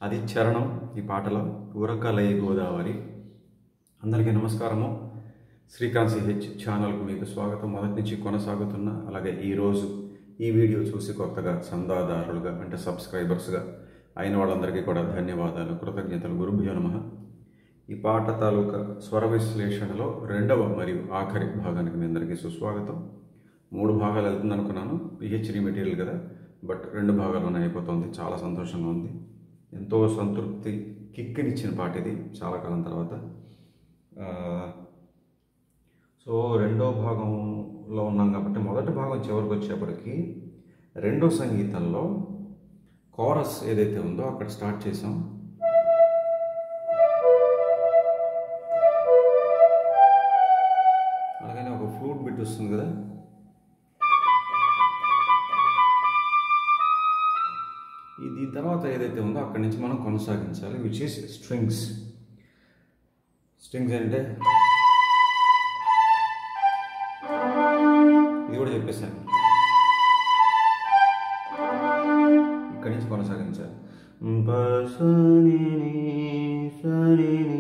అది చరణం ఈ పాటలో ఉరకలై గోదావరి అందరికీ నమస్కారము శ్రీకాంత్ సిహెచ్ ఛానల్కు మీకు స్వాగతం మొదటి నుంచి కొనసాగుతున్న అలాగే ఈరోజు ఈ వీడియో చూసి కొత్తగా చందాదారులుగా అంటే సబ్స్క్రైబర్స్గా అయిన వాళ్ళందరికీ కూడా ధన్యవాదాలు కృతజ్ఞతలు గురుభ్యో నమ ఈ పాట తాలూకా స్వర విశ్లేషణలో రెండవ మరియు ఆఖరి భాగానికి మీ అందరికీ సుస్వాగతం మూడు భాగాలు వెళ్తుంది అనుకున్నాను పిహెచ్డి మెటీరియల్ కదా బట్ రెండు భాగాల్లోనే అయిపోతుంది చాలా సంతోషంగా ఉంది ఎంతో సంతృప్తి కిక్కినిచ్చిన పాట ఇది చాలా కాలం తర్వాత ఆ, సో రెండో భాగంలో ఉన్నాం కాబట్టి మొదటి భాగం చివరికి వచ్చేప్పటికి రెండో సంగీతంలో కోరస్ ఏదైతే ఉందో అక్కడ స్టార్ట్ చేసాం అలాగనే ఒక ఫ్లూట్ బిట్ వస్తుంది కదా ఈ దీని తర్వాత ఏదైతే ఉందో అక్కడి నుంచి మనం కొనసాగించాలి విచ్ ఈస్ స్ట్రింగ్స్ స్ట్రింగ్స్ అంటే ఇది కూడా చెప్పేశాను ఇక్కడి నుంచి కొనసాగించాలి పసనిని, సనిని,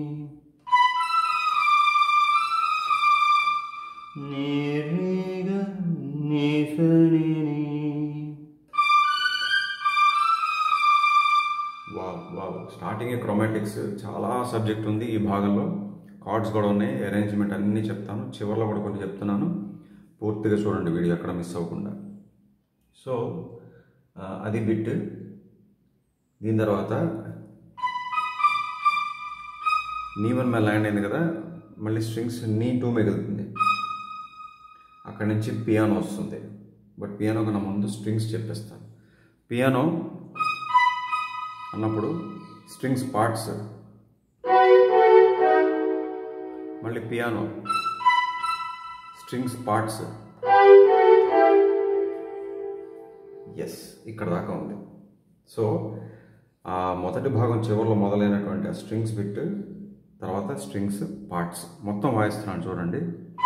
నిరిగ, నిసనిని. వావ్ వావ్ స్టార్టింగ్ క్రోమాటిక్స్ చాలా సబ్జెక్ట్ ఉంది ఈ భాగంలో కార్డ్స్ కూడా ఉన్నాయి అరేంజ్మెంట్ అన్నీ చెప్తాను చివరిలో కూడా కొన్ని చెప్తున్నాను పూర్తిగా చూడండి వీడియో ఎక్కడ మిస్ అవ్వకుండా సో ఆ, అది బిట్ దీని తర్వాత నీ వన్ మీద ల్యాండ్ అయింది కదా మళ్ళీ స్ట్రింగ్స్ నీ టూ మిగులుతుంది అక్కడి నుంచి పియానో వస్తుంది బట్ పియానో కన్నా ముందు స్ట్రింగ్స్ చెప్పేస్తాను పియానో అన్నప్పుడు స్ట్రింగ్స్ పార్ట్స్ మళ్ళీ పియానో స్ట్రింగ్స్ పార్ట్స్ ఎస్ ఇక్కడ దాకా ఉంది సో ఆ మొదటి భాగం చివరిలో మొదలైనటువంటి ఆ స్ట్రింగ్స్ బిట్ తర్వాత స్ట్రింగ్స్ పార్ట్స్ మొత్తం వాయిస్తున్నాను చూడండి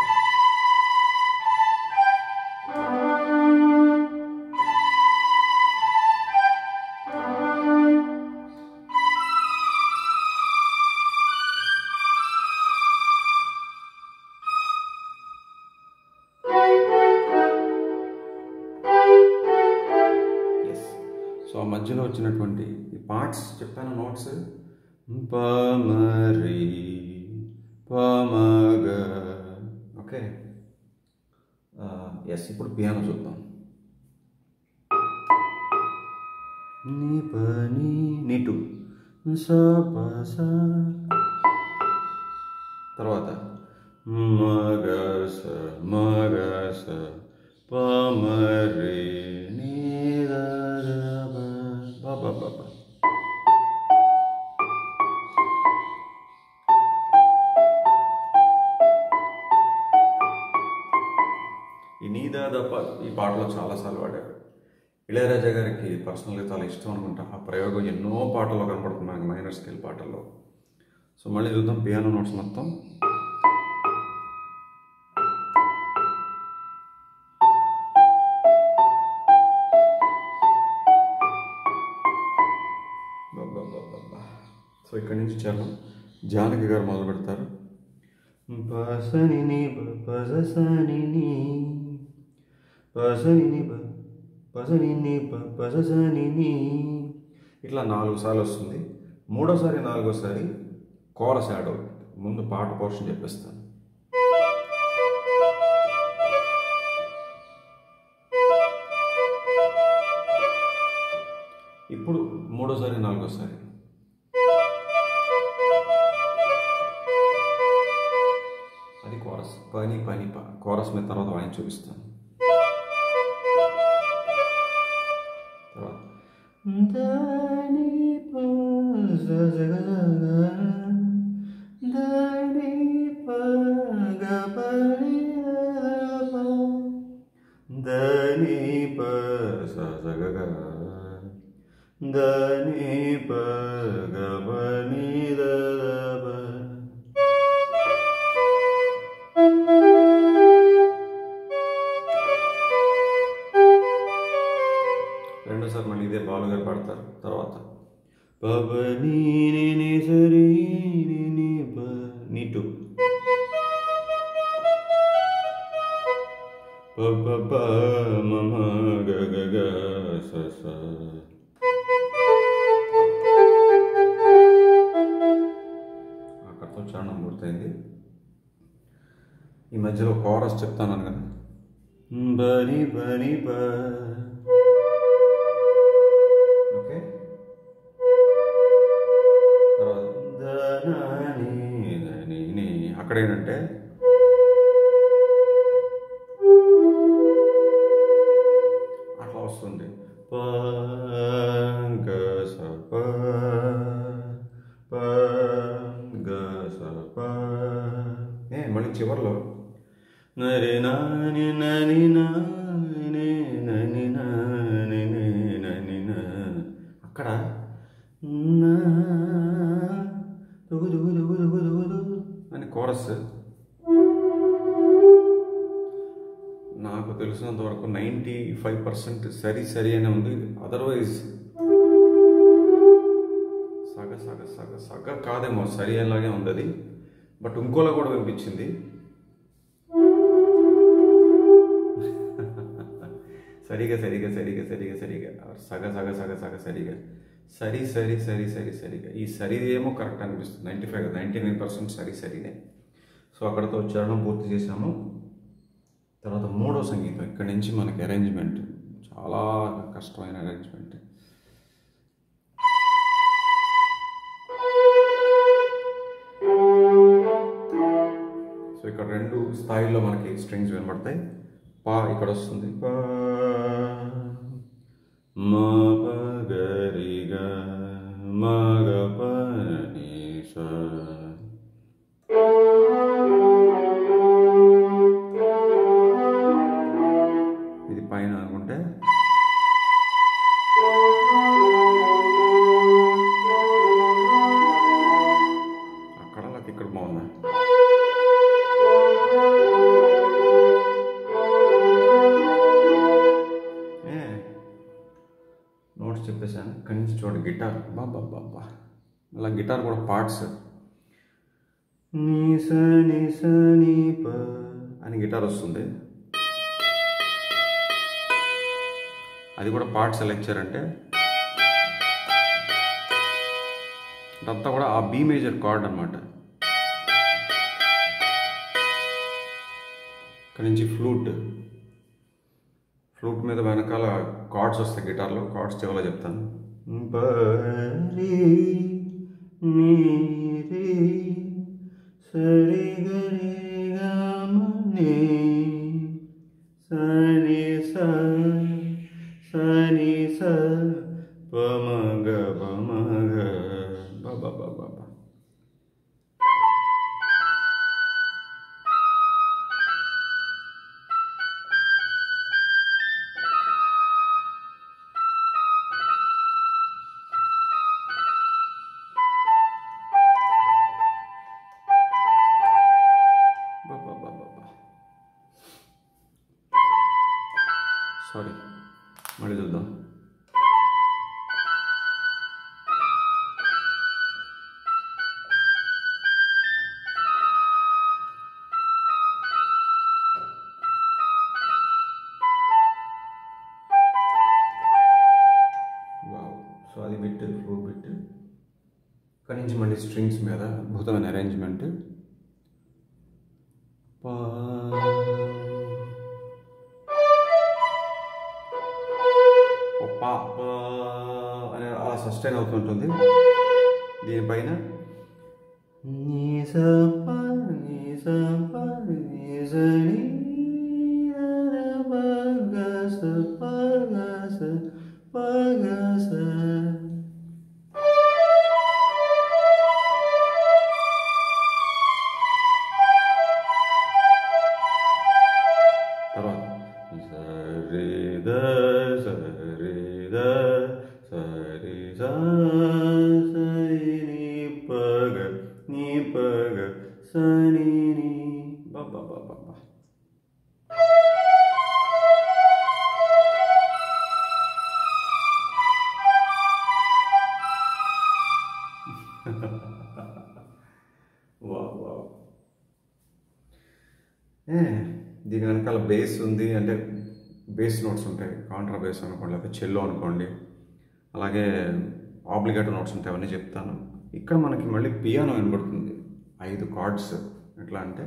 ఎస్ సో ఆ మధ్యలో వచ్చినటువంటి ఈ పార్ట్స్ చెప్పాను నోట్స్ పమరి పమగ ఓకే ఎస్ ఇప్పుడు పియానో చూద్దాం నీ పని నీ టూ స ప స తర్వాత మగ స మగ స పమరి నీ ద ద బ బ బ బ బ. ఈ నీదాదప ఈ పాటలో చాలాసార్లు వాడారు ఇళయరాజా గారికి పర్సనల్గా చాలా ఇష్టం అనుకుంటా ఆ ప్రయోగం ఎన్నో పాటల్లో కనపడుతుంది మనకి మైనర్ స్కేల్ పాటల్లో సో మళ్ళీ చూద్దాం పియానో నోట్స్ మొత్తం అబ్బబ్బబ్బబ్బా. సో ఇక్కడి నుంచి చాలా జానకి గారు మొదలు పెడతారు పసనిని బ- పససనిని పసనిని బ- పసనిని బ- పససనిని ఇట్లా నాలుగు సార్లు వస్తుంది మూడోసారి నాలుగోసారి కోరస్ యాడ్ అవుతుంది ముందు పాట పోర్షన్ చెప్పేస్తాను ఇప్పుడు మూడోసారి నాలుగోసారి అది కోరస్ పని పని ప కోరస్ మీద తర్వాత వాయిన్ చూపిస్తాను తర్వాత దాని ప జ జ గ గ దాని ప గ ప ని ద ప దని ప స జ గ గ దని ప గ ప ని ద ద ప రెండోసారి మళ్ళీ ఇదే బాలు గారు పాడతారు తర్వాత పబ నీ ని ని సరి ని ని ప నీ టు ప ప ప మ మ గ గ గ స స అక్కడితో చరణం పూర్తయింది ఈ మధ్యలో కోరస్ చెప్తాను కదా బని బని బ ఓకే తర్వాత దని దని ని అక్కడ ఏంటంటే అట్లా వస్తుంది ప గ స ప ప గ స ప ఏ మళ్ళీ చివర్లో నరి నాని నని నాని నని నాని నని నా అక్కడ నా దుగు దుగు దుగు దుగు దుగు దుగు అని కోరస్ నాకు తెలిసినంత వరకు నైంటీ ఫైవ్ పర్సెంట్ సరి సరి అని ఉంది అదర్వైజ్ సగ సగ సగ సగ కాదేమో సరి అలాగే ఉంది అది బట్ ఇంకోలా కూడా వినిపించింది సరిగా సరిగా సరిగా సరిగా సరిగా సగ సగ సగ సగ సరిగా సరి సరి సరి సరి సరిగా ఈ సరిది ఏమో కరెక్ట్ అనిపిస్తుంది ninety five ninety nine percent సరి సరినే సో అక్కడతో చరణం పూర్తి చేసాము తర్వాత మూడో సంగీతం ఇక్కడి నుంచి మనకి అరేంజ్మెంట్ చాలా కష్టమైన అరేంజ్మెంట్ సో ఇక్కడ రెండు స్థాయిల్లో మనకి స్ట్రింగ్స్ వినబడతాయి పా ఇక్కడ వస్తుంది పా మా ప గరి గ మా గ ప ని స ఇది పైన అనుకుంటే అక్కడ నాకు ఇక్కడ బాగుందా ఏ నోట్స్ చెప్పేశాను ఇక్కడి నుంచి చూడండి గిటార్ బాబా బాబా అలా గిటార్ కూడా పార్ట్స్ నీ స ని స ని ప అని గిటార్ వస్తుంది అది కూడా పార్ట్స్ ఎలా ఇచ్చారంటే అదంతా కూడా ఆ బీ మేజర్ కార్డ్ అనమాట ఇక్కడ నుంచి ఫ్లూట్ ఫ్లూట్ మీద వెనకాల కార్డ్స్ వస్తాయి గిటార్లో కార్డ్స్ చివరిలో చెప్తాను బరి నీ రి సరి గరి గమని సని స సని స పమగ పమగ బాబా బాబా బా సారీ మళ్ళీ చూద్దాం వావ్ సో అది బిట్ ఫ్లూట్ బిట్ ఇక్కడ నుంచి మళ్ళీ స్ట్రింగ్స్ మీద అద్భుతమైన అరేంజ్మెంట్ పా ఓ పా పా అని అలా సస్టైన్ అవుతుంటుంది దీనిపైన నీ స ప నీ స ప నీ స ని ర ప గ స ప గ స ప గ స తర్వాత సరి ద సరి ద సరి స సరి ని పగ ని పగ సని ని బాబా బాబా బా వా వా ఏ దీని వెనకాల బేస్ ఉంది అంటే బేస్ నోట్స్ ఉంటాయి కాంట్రా బేస్ అనుకోండి లేకపోతే చెల్లో అనుకోండి అలాగే ఆబ్లిగేటో నోట్స్ ఉంటాయి అవన్నీ చెప్తాను ఇక్కడ మనకి మళ్ళీ పియానో వినబడుతుంది ఐదు కార్డ్స్ ఎట్లా అంటే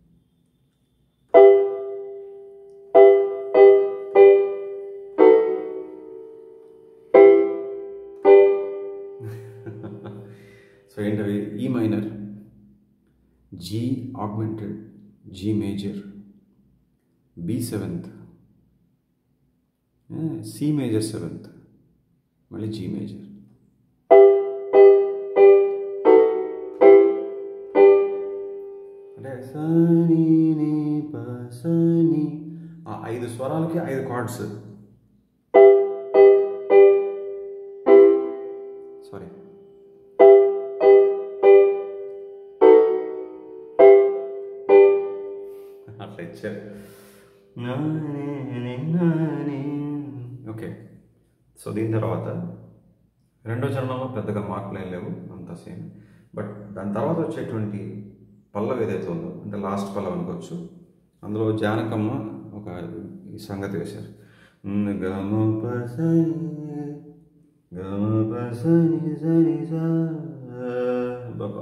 సో ఏంటవి E minor G augmented G major B seventh C major seventh మళ్ళీ జీ మేజర్ అంటే సని ని ప సని ఆ ఐదు స్వరాలకి ఐదు కార్డ్స్ సారీ అట్లా ఇచ్చారు ఓకే సో దీని తర్వాత రెండో చరణంలో పెద్దగా మార్పులు ఏం లేవు అంత సేమ్ బట్ దాని తర్వాత వచ్చేటువంటి పల్లవి ఏదైతే ఉందో అంటే లాస్ట్ పల్లవి అనుకోవచ్చు అందులో జానకమ్మ ఒక ఈ సంగతి వేశారు గమ పసని గమ పసని సని సా బాబా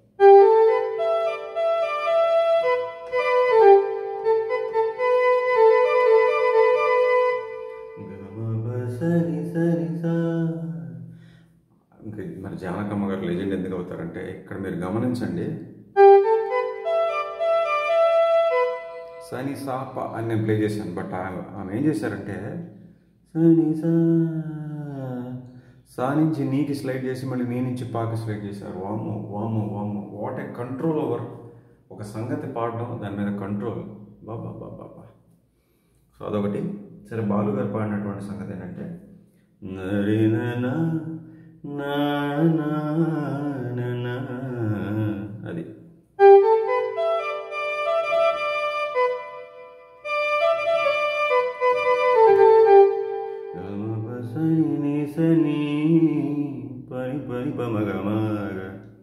సరి సరి సా ఇంకా మరి జానకమ్మ గారు లెజెండ్ ఎందుకు అవుతారంటే ఇక్కడ మీరు గమనించండి సని సా ప అని నేను ప్లే చేశాను బట్ ఆమె ఆమె ఏం చేశారంటే సని సా సా నుంచి నీకి స్లైడ్ చేసి మళ్ళీ నీ నుంచి పాకి స్లైడ్ చేశారు వాము వాము వాము వాట్ ఏ కంట్రోల్ ఓవర్ ఒక సంగతి పాడడం దాని మీద కంట్రోల్ బాబా బాబా బాబా సో అదొకటి సరే బాలు గారు పాడినటువంటి సంగతి ఏంటంటే నరిననా, నా, నా, నా, నా, అది గమ పసని ని సని పరి పరి పమ గమ గ.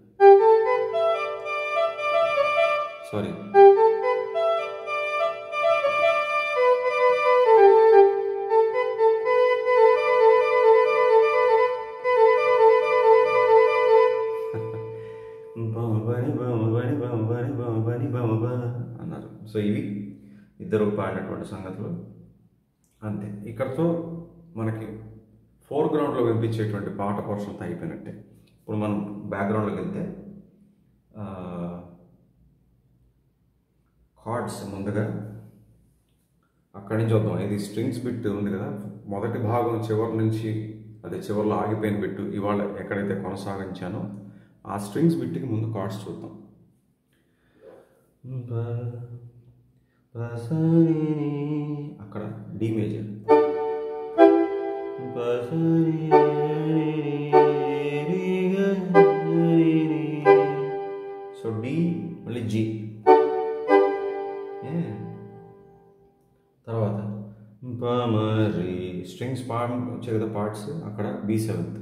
సారీ బని బమ బని బమ బని బమ బని బమ బ అన్నారు సో ఇవి ఇద్దరు పాడినటువంటి సంగతులు అంతే ఇక్కడతో మనకి ఫోర్గ్రౌండ్లో వినిపించేటువంటి పాట పోర్షన్ అయిపోయినట్టే ఇప్పుడు మనం బ్యాక్గ్రౌండ్లోకి వెళ్తే కార్డ్స్ ముందుగా అక్కడి నుంచి వద్దాం ఇది స్ట్రింగ్స్ బిట్ ఉంది కదా మొదటి భాగం చివరి నుంచి అదే చివరిలో ఆగిపోయిన బిట్టు ఇవాళ ఎక్కడైతే కొనసాగించానో ఆ స్ట్రింగ్స్ బిట్కి ముందు కార్డ్స్ చూద్దాం అక్కడ డి మేజర్ సో డి మళ్ళీ జి తర్వాత మరి స్ట్రింగ్స్ పార్ట్ వచ్చాయి కదా పార్ట్స్ అక్కడ బి సెవెంత్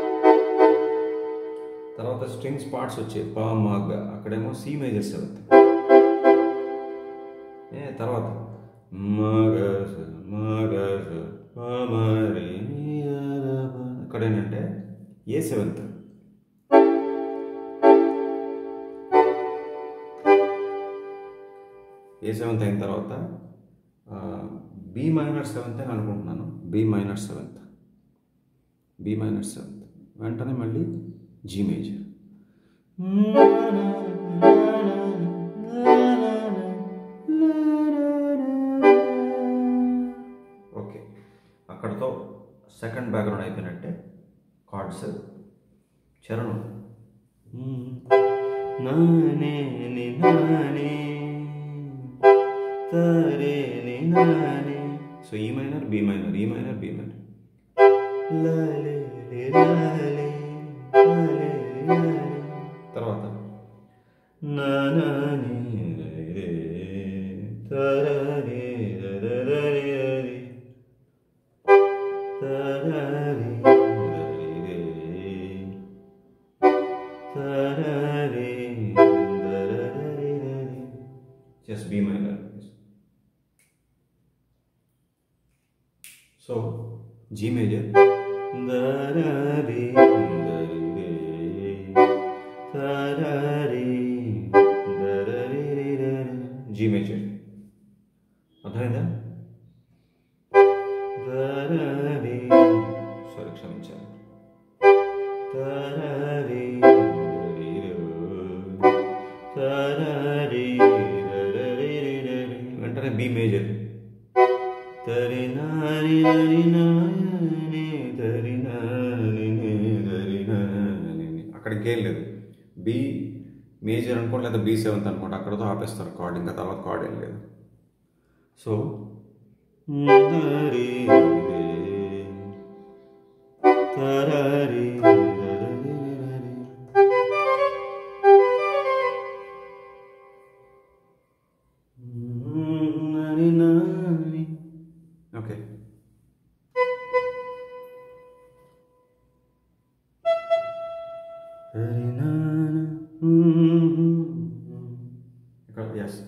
తర్వాత స్ట్రింగ్స్ పార్ట్స్ వచ్చాయి పా మాగ్ అక్కడేమో సి మేజర్ సెవెంత్ ఏ తర్వాత మగ మగ మరి అక్కడ ఏంటంటే ఏ సెవెంత్ ఏ సెవెంత్ అయిన తర్వాత బి మైనర్ సెవెంత్ అని అనుకుంటున్నాను B minor seventh B minor seventh వెంటనే మళ్ళీ జీ మేజర్ ఓకే అక్కడతో సెకండ్ బ్యాక్గ్రౌండ్ అయిపోయినట్టే కార్డ్స్ చరణం నానే ని నానే తరే ని నానే so E minor B minor E minor B minor లాలే లే లాలే లాలే లాలే తర్వాత నానాని రే తరరే రరరే తరరే రరే B minor so G major G major అర్థమైందా సారీ క్షమించాలి వెంటనే బి మేజర్ అక్కడికి ఏం లేదు బి మేజర్ అనుకోండి లేదా బి సెవెంత్ అనుకోండి అక్కడతో ఆపేస్తారు కార్డ్ ఇంకా తర్వాత కార్డ్ ఏం లేదు సో ఓకే ఇక్కడ yes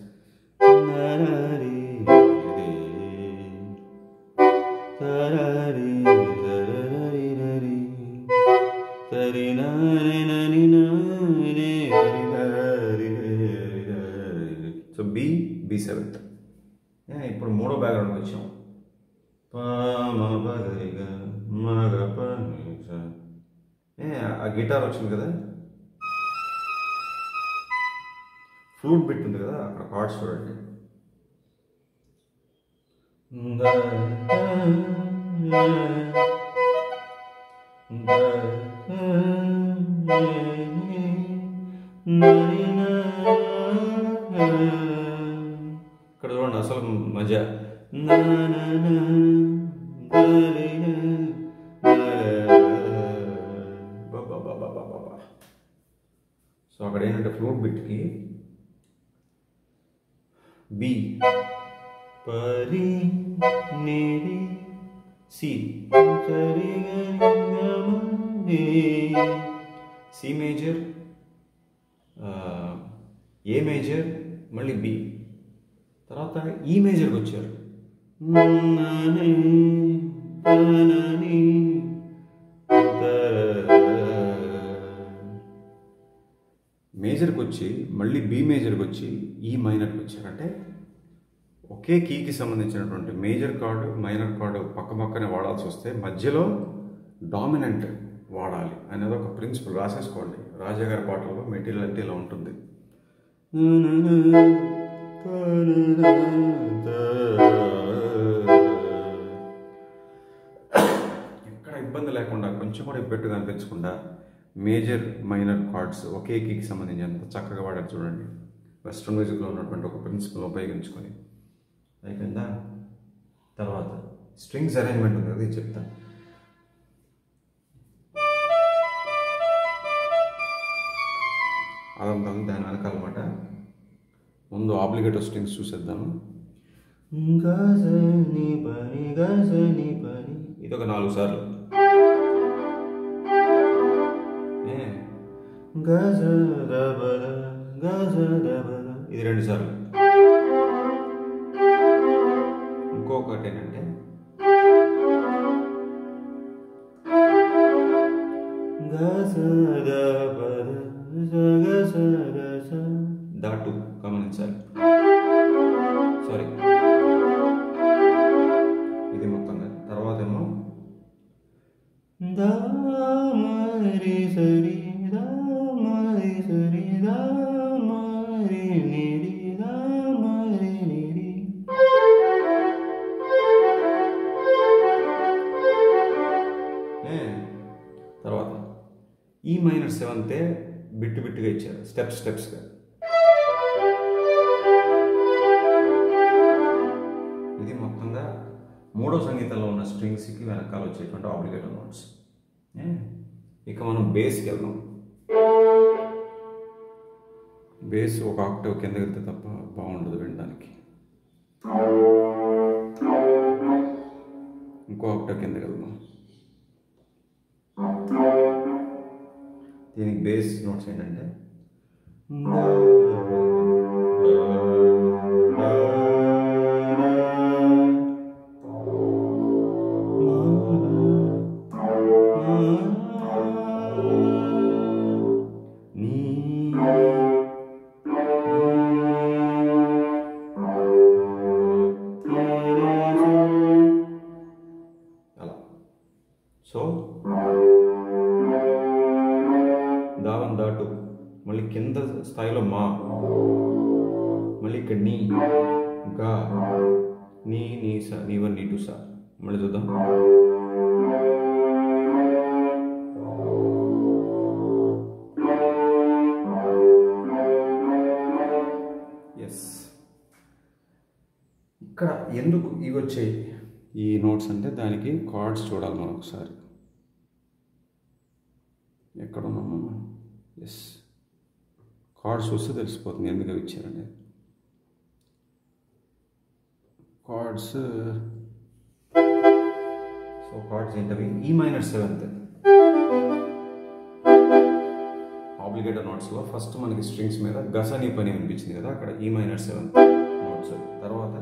so B B seventh ఇప్పుడు మూడో బ్యాక్గ్రౌండ్కి వచ్చాం ఏ ఆ గిటార్ వచ్చింది కదా ఫ్లూట్ బిట్ ఉంది కదా అక్కడ కార్డ్స్ చూడండి ఇక్కడ చూడండి అసలు మజా సో అక్కడ ఏంటంటే ఫ్లూట్ బిట్కి బి పరి నేరి C C major A major మళ్ళీ బి తర్వాత ఈ మేజర్కి వచ్చారు మేజర్కి వచ్చి మళ్ళీ బి మేజర్కి వచ్చి ఈ మైనర్కి వచ్చారంటే ఒకే కీకి సంబంధించినటువంటి మేజర్ కార్డు మైనర్ కార్డు పక్క పక్కనే వాడాల్సి వస్తే మధ్యలో డామినెంట్ వాడాలి అనేది ఒక ప్రిన్సిపల్ రాసేసుకోండి రాజాగారి పాటల్లో మెటీరియల్ అంటే ఇలా ఉంటుంది ఎక్కడ ఇబ్బంది లేకుండా కొంచెం కూడా ఇబ్బెట్టుగా అనిపించకుండా మేజర్ మైనర్ కార్డ్స్ ఒకే కీకి సంబంధించి ఎంత చక్కగా వాడారు చూడండి వెస్ట్రన్ మ్యూజిక్లో ఉన్నటువంటి ఒక ప్రిన్సిపల్ ఉపయోగించుకొని అయిపోయిందా తర్వాత స్ట్రింగ్స్ అరేంజ్మెంట్ ఉంది అది చెప్తా అదంతా దాని వెనకాలన్నమాట ముందు ఆబ్లిగేటో స్ట్రింగ్స్ చూసేద్దాము గజని పని గజని పని ఇది ఒక నాలుగు సార్లు ఏ గజ దబల గజ దబల ఇది రెండు సార్లు ఇంకొకటి ఏంటంటే గజ దబల గజ గజ దాటు గమనించాలి సారీ ఇది మొత్తంగా తర్వాత ఏమో దామరి సరి దామరి సరి దామరి నిరి దామరి నిరి ఏ, తర్వాత ఈ మైనర్ సెవెంతే బిట్టు బిట్టుగా ఇచ్చారు స్టెప్స్ స్టెప్స్గా ఇది మొత్తంగా మూడో సంగీతంలో ఉన్న స్ట్రింగ్స్కి వెనకాల వచ్చేటువంటి ఆబ్లిగేటర్ నోట్స్ ఇక మనం బేస్కి వెళ్దాం బేస్ ఒక ఆక్టివ్ కిందకి వెళ్తే తప్ప బాగుండదు వినడానికి ఇంకో ఆక్టివ్ కిందకి వెళ్దాం దీనికి బేస్ నోట్స్ ఏంటంటే ఘాటు మళ్ళీ కింద స్థాయిలో మా మళ్ళీ ఇక్కడ నీ గా నీ నీ సా నీ వన్ నీ టూ సా మళ్ళీ చూద్దాం ఎస్ ఇక్కడ ఎందుకు ఇవి వచ్చాయి ఈ నోట్స్ అంటే దానికి కార్డ్స్ చూడాలి మనం ఒకసారి ఎక్కడ ఉన్నాము ఎస్ కార్డ్స్ చూస్తే తెలిసిపోతుంది ఎందుకు అవి ఇచ్చారనేది కార్డ్స్ సో కార్డ్స్ ఏంటవి ఈ మైనర్ సెవెంత్ ఆబ్లిగేటర్ నోట్స్లో ఫస్ట్ మనకి స్ట్రింగ్స్ మీద గసని పని అనిపించింది కదా అక్కడ ఈ మైనర్ సెవెంత్ నోట్స్ తర్వాత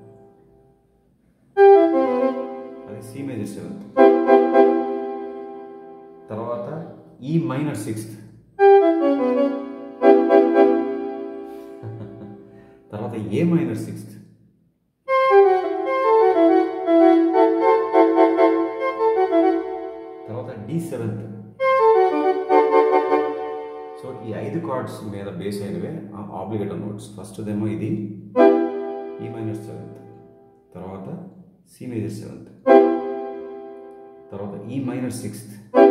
అది సి మేజర్ సెవెంత్ తర్వాత ఈ మైనర్ సిక్స్త్ తర్వాత ఏ మైనర్ సిక్స్త్ తర్వాత డి సెవెంత్ సో ఈ ఐదు కార్డ్స్ మీద బేస్ అయినవే ఆబ్లిగేటర్ నోట్స్ ఫస్ట్ దేమో ఇది ఈ మైనర్ సెవెంత్ తర్వాత సి మేజర్ సెవెంత్ తర్వాత ఈ మైనర్ సిక్స్త్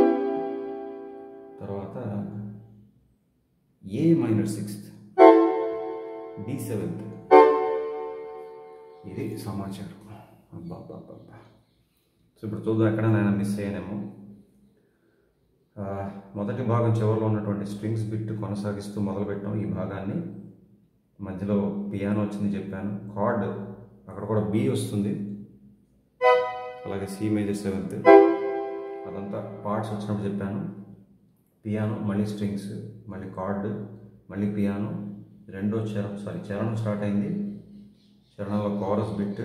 తర్వాత A minor sixth D seventh ఇది సమాచారం అబ్బా అబ్బా అబ్బా సో ఇప్పుడు చూద్దాం ఎక్కడైనా మిస్ అయ్యానేమో ఆ, మొదటి భాగం చివరిలో ఉన్నటువంటి స్ట్రింగ్స్ బిట్ కొనసాగిస్తూ మొదలుపెట్టాం ఈ భాగాన్ని మధ్యలో పియానో వచ్చింది చెప్పాను కార్డ్ అక్కడ కూడా బి వస్తుంది అలాగే సి మేజర్ సెవెంత్ అదంతా పార్ట్స్ వచ్చినప్పుడు చెప్పాను పియానో మళ్ళీ స్ట్రింగ్స్ మళ్ళీ కార్డ్ మళ్ళీ పియానో రెండో చరణం సారీ చరణం స్టార్ట్ అయింది చరణంలో కోరస్ బిట్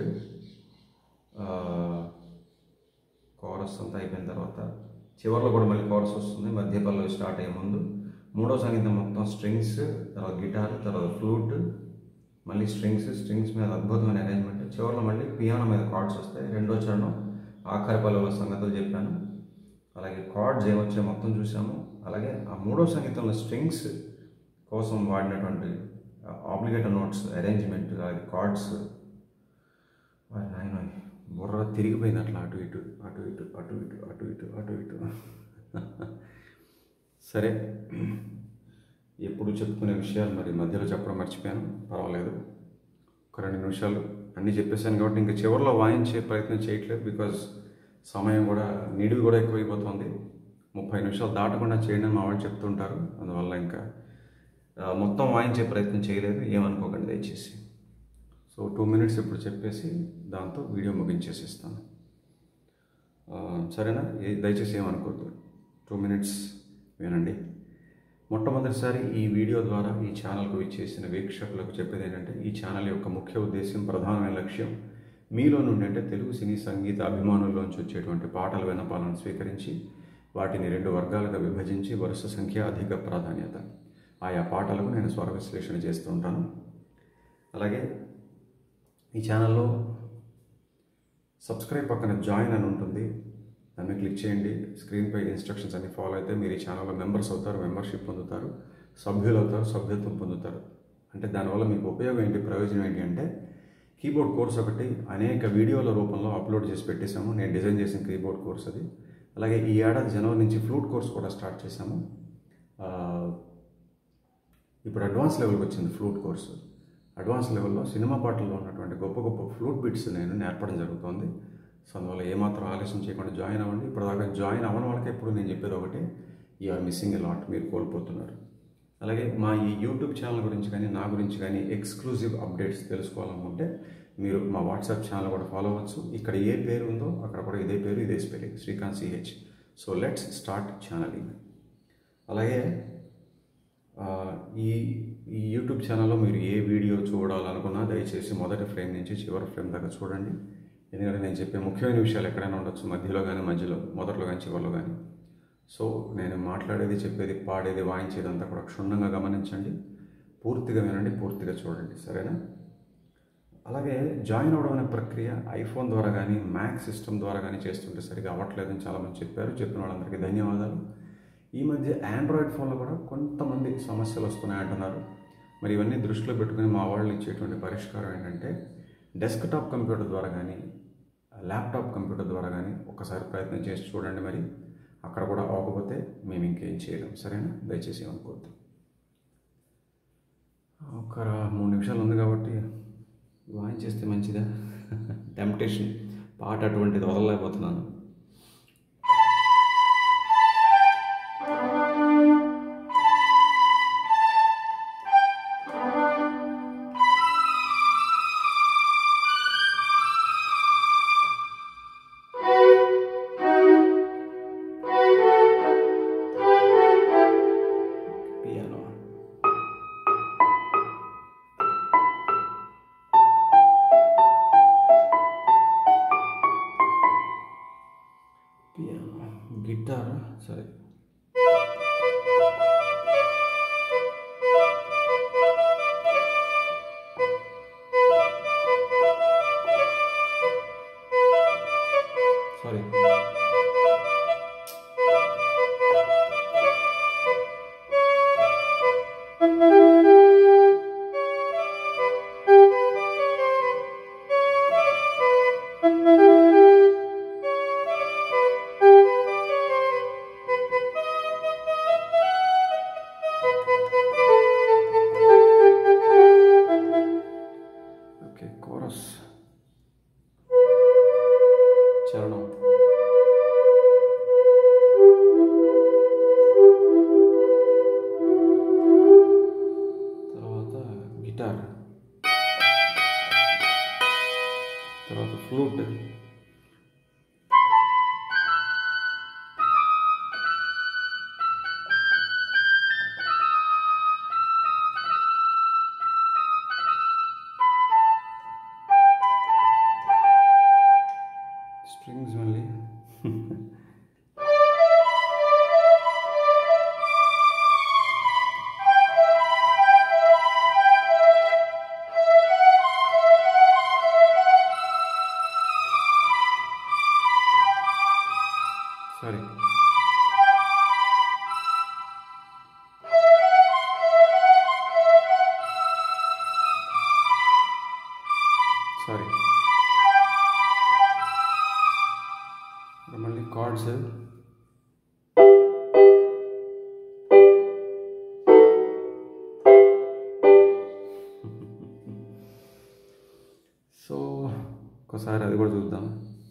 కోరస్ అంతా అయిపోయిన తర్వాత చివరిలో కూడా మళ్ళీ కోరస్ వస్తుంది మధ్య పల్లవి స్టార్ట్ అయ్యే ముందు మూడో సంగీతం మొత్తం స్ట్రింగ్స్ తర్వాత గిటార్ తర్వాత ఫ్లూట్ మళ్ళీ స్ట్రింగ్స్ స్ట్రింగ్స్ మీద అద్భుతమైన అరేంజ్మెంట్ చివరిలో మళ్ళీ పియానో మీద కార్డ్స్ వస్తాయి రెండో చరణం ఆఖరి పల్లవిలో సంగతులు చెప్పాను అలాగే కార్డ్స్ ఏమొచ్చాయో మొత్తం చూసాము అలాగే ఆ మూడో సంగీతంలో స్ట్రింగ్స్ కోసం వాడినటువంటి ఆబ్లిగేటర్ నోట్స్ అరేంజ్మెంట్ అలాగే కార్డ్స్ నాయన బుర్ర తిరిగిపోయింది అట్లా అటు ఇటు అటు ఇటు అటు ఇటు అటు ఇటు అటు ఇటు సరే ఎప్పుడు చెప్పుకునే విషయాలు మరి మధ్యలో చెప్పడం మర్చిపోయాను పర్వాలేదు ఒక రెండు నిమిషాలు అన్నీ చెప్పేశాను కాబట్టి ఇంకా చివరిలో వాయించే ప్రయత్నం చేయట్లేదు బికాజ్ సమయం కూడా నిడివి కూడా ఎక్కువైపోతుంది ముప్పై నిమిషాలు దాటకుండా చేయండి అని మా వాళ్ళు చెప్తుంటారు అందువల్ల ఇంకా ఆ, మొత్తం వాయించే ప్రయత్నం చేయలేదు ఏమనుకోకండి దయచేసి సో టూ మినిట్స్ ఇప్పుడు చెప్పేసి దాంతో వీడియో ముగించేసిస్తాను ఆ, సరేనా ఏ- దయచేసి ఏమనుకోవద్దు టూ మినిట్స్ వినండి మొట్టమొదటిసారి ఈ వీడియో ద్వారా ఈ ఛానల్కు ఇచ్చేసిన వీక్షకులకు చెప్పేది ఏంటంటే ఈ ఛానల్ యొక్క ముఖ్య ఉద్దేశం ప్రధానమైన లక్ష్యం మీలో నుండి అంటే తెలుగు సినీ సంగీత అభిమానుల్లోంచి వచ్చేటువంటి పాటల విన్నపాలను స్వీకరించి వాటిని రెండు వర్గాలుగా విభజించి వరుస సంఖ్య అధిక ప్రాధాన్యత ఆయా పాటలకు నేను స్వర విశ్లేషణ చేస్తూ ఉంటాను అలాగే ఈ ఛానల్లో సబ్స్క్రైబ్ పక్కన జాయిన్ అని ఉంటుంది దాన్ని క్లిక్ చేయండి స్క్రీన్పై ఇన్స్ట్రక్షన్స్ అన్ని ఫాలో అయితే మీరు ఈ ఛానల్లో మెంబర్స్ అవుతారు మెంబర్షిప్ పొందుతారు సభ్యులు అవుతారు సభ్యత్వం పొందుతారు అంటే దానివల్ల మీకు ఉపయోగం ఏంటి ప్రయోజనం ఏంటి అంటే కీబోర్డ్ కోర్స్ ఒకటి అనేక వీడియోల రూపంలో అప్లోడ్ చేసి పెట్టేశాము నేను డిజైన్ చేసిన కీబోర్డ్ కోర్స్ అది అలాగే ఈ ఏడాది జనవరి నుంచి ఫ్లూట్ కోర్స్ కూడా స్టార్ట్ చేశాము ఆ, ఇప్పుడు అడ్వాన్స్ లెవెల్కి వచ్చింది ఫ్లూట్ కోర్సు అడ్వాన్స్ లెవెల్లో సినిమా పాటల్లో ఉన్నటువంటి గొప్ప గొప్ప ఫ్లూట్ బిట్స్ నేను నేర్పడం జరుగుతుంది సో అందువల్ల ఏమాత్రం ఆలస్యం చేయకుండా జాయిన్ అవ్వండి ఇప్పటిదాకా జాయిన్ అవ్వని వాళ్ళకి ఎప్పుడు నేను చెప్పేది ఒకటి ఆర్ మిస్సింగ్ ఎ లాట్ మీరు కోల్పోతున్నారు అలాగే మా ఈ యూట్యూబ్ ఛానల్ గురించి కానీ నా గురించి కానీ ఎక్స్క్లూజివ్ అప్డేట్స్ తెలుసుకోవాలనుకుంటే మీరు మా వాట్సాప్ ఛానల్ కూడా ఫాలో అవ్వచ్చు ఇక్కడ ఏ పేరు ఉందో అక్కడ కూడా ఇదే పేరు ఇదే spelling Srikanth CH so let's start channelling అలాగే ఆ, ఈ ఈ యూట్యూబ్ ఛానల్లో మీరు ఏ వీడియో చూడాలనుకున్నా దయచేసి మొదటి ఫ్రేమ్ నుంచి చివరి ఫ్రేమ్ దాకా చూడండి ఎందుకంటే నేను చెప్పే ముఖ్యమైన విషయాలు ఎక్కడైనా ఉండొచ్చు మధ్యలో కానీ మధ్యలో మొదట్లో కానీ చివరిలో కానీ సో నేను మాట్లాడేది చెప్పేది పాడేది వాయించేది అంతా కూడా క్షుణ్ణంగా గమనించండి పూర్తిగా వినండి పూర్తిగా చూడండి సరేనా అలాగే జాయిన్ అవ్వడం అనే ప్రక్రియ ఐఫోన్ ద్వారా కానీ మ్యాక్ సిస్టమ్ ద్వారా కానీ చేస్తుంటే సరిగా అవ్వట్లేదని చాలామంది చెప్పారు చెప్పిన వాళ్ళందరికీ ధన్యవాదాలు ఈ మధ్య ఆండ్రాయిడ్ ఫోన్లో కూడా కొంతమంది సమస్యలు వస్తున్నాయి అంటున్నారు మరి ఇవన్నీ దృష్టిలో పెట్టుకుని మా వాళ్ళు ఇచ్చేటువంటి పరిష్కారం ఏంటంటే డెస్క్టాప్ కంప్యూటర్ ద్వారా కానీ ల్యాప్టాప్ కంప్యూటర్ ద్వారా కానీ ఒకసారి ప్రయత్నం చేసి చూడండి మరి అక్కడ కూడా అవ్వకపోతే మేము ఇంకేం చేయలేం సరేనా దయచేసి ఏమనుకోవద్దు ఒక మూడు నిమిషాలు ఉంది కాబట్టి వాయించేస్తే మంచిదా టెంప్టేషన్ పాట అటువంటిది వదలలేకపోతున్నాను పియానో పియానో గిటార్ సరే సారీ ఓకే కోరస్ చరణం తర్వాత గిటార్ తర్వాత ఫ్లూట్ స్ట్రింగ్స్ మళ్ళీ సారీ సారీ మళ్ళీ కార్డ్స్ సో ఒకసారి అది కూడా చూద్దాం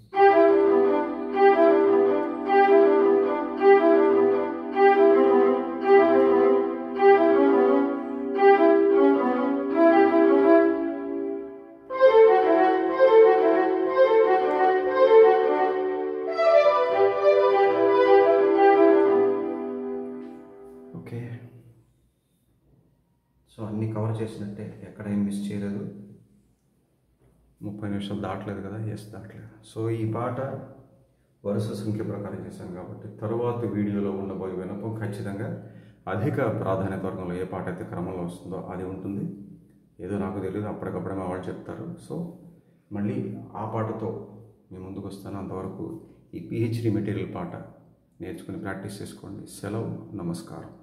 ఓకే సో అన్నీ కవర్ చేసినట్టే ఎక్కడ ఏం మిస్ చేయలేదు ముప్పై నిమిషాలు దాటలేదు కదా ఎస్ దాటలేదు సో ఈ పాట వరుస సంఖ్య ప్రకారం చేశాను కాబట్టి తరువాత వీడియోలో ఉండబోయే వినపం ఖచ్చితంగా అధిక ప్రాధాన్యత వర్గంలో ఏ పాట అయితే క్రమంలో వస్తుందో అది ఉంటుంది ఏదో నాకు తెలియదు అప్పటికప్పుడే మా వాళ్ళు చెప్తారు సో మళ్ళీ ఆ పాటతో మీ ముందుకు వస్తాను అంతవరకు ఈ పిహెచ్డి మెటీరియల్ పాట నేర్చుకుని ప్రాక్టీస్ చేసుకోండి సెలవు నమస్కారం